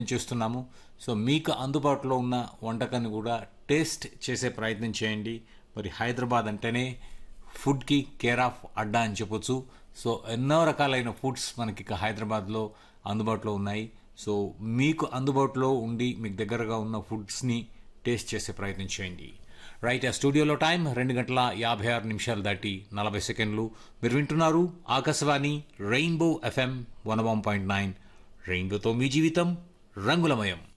చేస్తున్నాము సో మీకు అందుబాటులో ఉన్న వంటకాన్ని కూడా టేస్ట్ చేసే ప్రయత్నం చేయండి మరి హైదరాబాద్ అంటేనే ఫుడ్కి కేర్ ఆఫ్ అడ్డా అని చెప్పొచ్చు సో ఎన్నో రకాలైన ఫుడ్స్ మనకి ఇక హైదరాబాద్లో అందుబాటులో ఉన్నాయి సో మీకు అందుబాటులో ఉండి మీకు దగ్గరగా ఉన్న ఫుడ్స్ని టేస్ట్ చేసే ప్రయత్నం చేయండి రైట్ ఆ స్టూడియోలో టైం రెండు గంటల యాభై ఆరు నిమిషాలు దాటి నలభై సెకండ్లు మీరు వింటున్నారు Akashvani rainbow FM one one point nine రెయిన్బోతో మీ జీవితం రంగులమయం